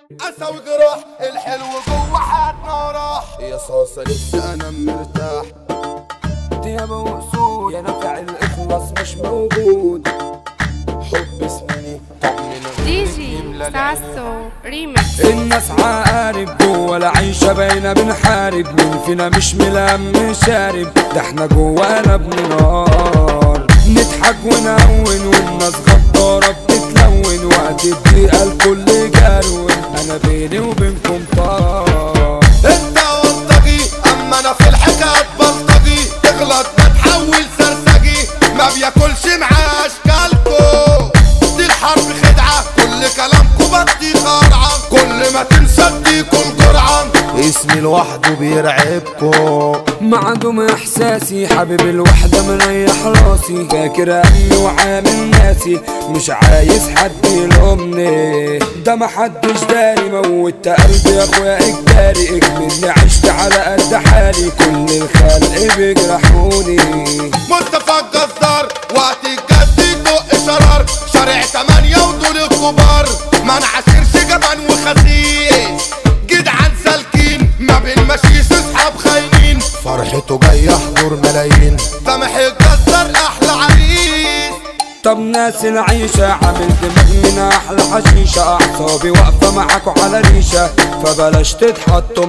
اسوي جراح الحلو جوه حياتنا راح يا صاصة لسه انا مرتاح ديابة وأسود يا نفع الإخلاص مش موجود حب سنيني طمن دي جي ساسو ريمكس الناس عقارب جوا العيشة باينة بنحارب مين فينا مش ملام شارب ده احنا جوانا بننار نضحك ونهون والناس غدارة بتتلون وقت الضيقة الكل جرون انا بيني وبينكم طار انت وانطجي اما انا في الحكايات بلطجي تغلط بتحول سرسجي ما بياكلش معاه اشكالكو دي الحرب خدعة كل كلامكو بدي خرعة كل ما تنسى اديكوا الجرعة اسمي لوحده بيرعبكو معدوم احساسي حبيب الوحدة مريح راسي فاكر امي وعامل ناسي مش عايز حد يلومني ده محدش داري موت قلبي يا اخويا اجباري اكملني عشت على قد حالي كل الخلق بيجرحوني مصطفى الجزار وقت الجد دق شرار شارع تمانية ودول الكبار ما نعاشرش جبان وخسيس جدعان سالكين ما بين مشيش اصحاب خاينين فرحته جاي يحضر ملايين سامح الجزار احلى عريس طب ناس العيشة عامل دماغ من أحلى حشيشة أعصابي واقفة معاكوا على ريشة فبلاش تتحطوا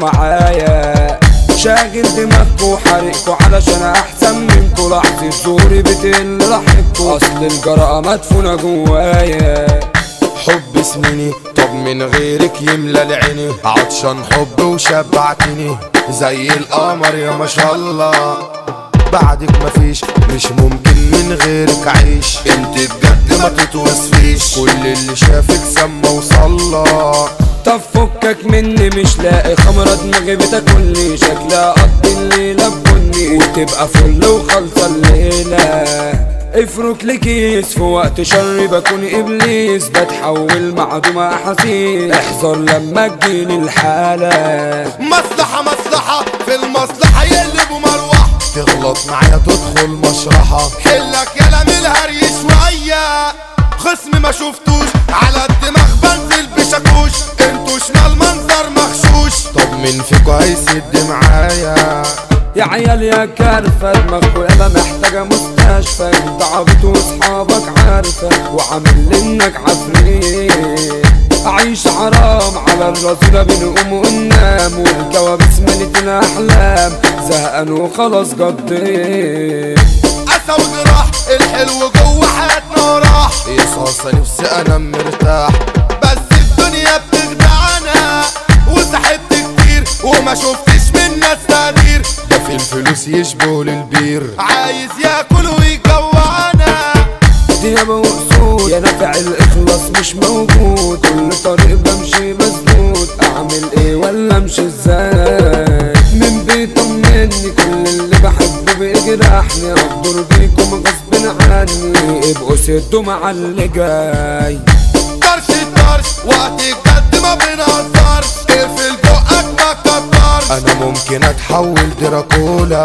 معايا شاغل دماغكوا وحارقكوا علشان أحسن منكوا لحظة زوري بتقل لحقكوا أصل الجرأة مدفونة جوايا حب سنيني طب من غيرك يملى العيني عطشان حب وشبعتني زي القمر يا ما شاء الله بعدك مفيش مش ممكن من غيرك عيش انت بجد ما تتوصفيش كل اللي شافك سما وصلى طب فكك مني مش لاقي خمرة دماغي بتاكلني شكلها قضي الليلة بني وتبقى فل وخالصة الليلة افرك لكيس في وقت شر بكون ابليس بتحول معدومة احاسيس احذر لما تجيلي الحالة مصلحة مصلحة في المصلحة يقلبوا مروحة تغلط معايا تدخل مشرحة حلك يا من الهري شوية خصم ما شفتوش على الدماغ بنزل بشاكوش انتوا شمال منظر مغشوش طب من فيكوا هيسد معايا يا عيال يا كارفة دماغكوا يالا محتاجة مستشفى انت عبيط واصحابك عارفة وعامل انك عفريت أعيش حرام على الرذيلة بنقوم وننام والكوابيس ملت الأحلام زهقان وخلاص قضيت اسوي جراح الحلو جوه حياتنا راح يا صاصة نفسي انا مرتاح بس الدنيا بتخدعنا وسحبت كتير وما شفتش من ناس تقدير ده في الفلوس يشبه للبير عايز ياكل ويجوعنا ديابة وأسود يا نفع الإخلاص مش موجود كل طريق بمشي مسدود أعمل إيه ولا أمشي إزاي من بيطمني كل اللي بحبه بيجرحني أفضل بيكم غصب عني ابقوا سدوا مع اللي جاي طرش الطرش وقت الجد ما بنهزرش اقفل بقك ما تكبرش انا ممكن اتحول دراكولا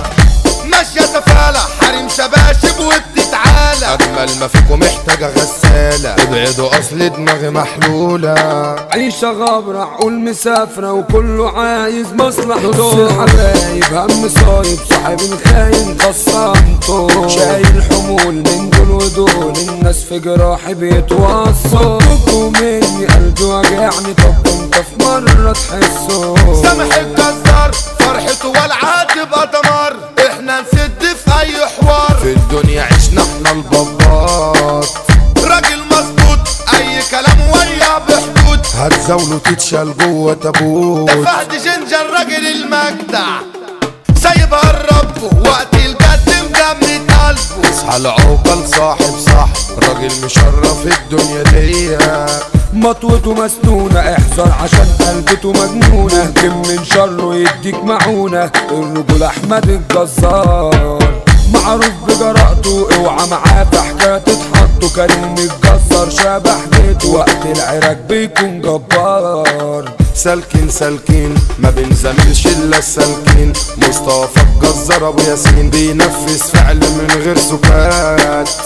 ماشية سفالة حريم شباشب وبتتعالى اجمل ما فيكم محتاجة غسالة ابعدوا اصل دماغي محلولة عيشة غابرة عقول مسافرة وكله عايز مصلحته الحبايب هم صايب صاحب الخاين خصمته شايل حمول من دول ودول الناس في جراحي بيتوصوا فكوا مني قلبي وجعني طب انت في مرة تحسه سامح الجزار فرحته والعاد تبقى دمار احنا نسد في اي حوار في الدنيا عشنا احنا البابات راجل مظبوط اي كلام ويا بحدود هتزاوله تتشال جوه تابوت ده فهد جنجر راجل المجدع سايبها الرب وقت الجد مجمد قلبه اصحى العقل صاحب صاحب راجل مشرف الدنيا دي مطوته مسنونة احذر عشان قلبته مجنونة كم من شره يديك معونة الرجل احمد الجزار معروف بجرأته اوعى معاه في حكاية تتحطوا كريم الجزار شبح بيته وقت العراك بيكون جبار سالكين سالكين ما بنزملش الا السالكين مصطفى الجزار ابو ياسين بينفذ فعل من غير سكات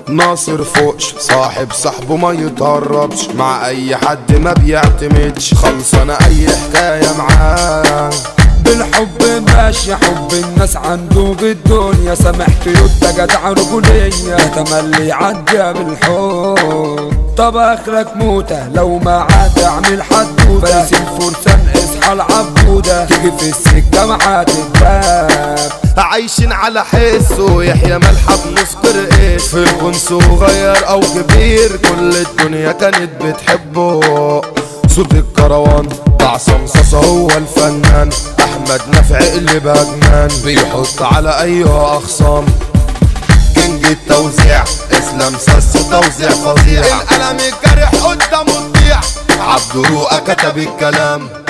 ناصر فوقش صاحب صاحبه ما يتهربش مع اي حد ما بيعتمدش خلص انا اي حكاية معاه بالحب ماشي حب الناس عنده بالدنيا سامحت يوتا جدع رجولية تملي عدى بالحب طب اخرك موتة لو ما عاد اعمل حدودة فارس الفرسان اصحى العبودة تيجي في السكة معاه تتباب عايشين على حسه يحيى ملحة بنذكر ايه في الكون صغير او كبير كل الدنيا كانت بتحبه صوت الكروان عصام صاصا هو الفنان احمد نافع اللي بجنان بيحط على اي اخصام كينج التوزيع اسلام سس توزيع فظيع القلم الجارح قدامه تضيع عبد رؤى كتب الكلام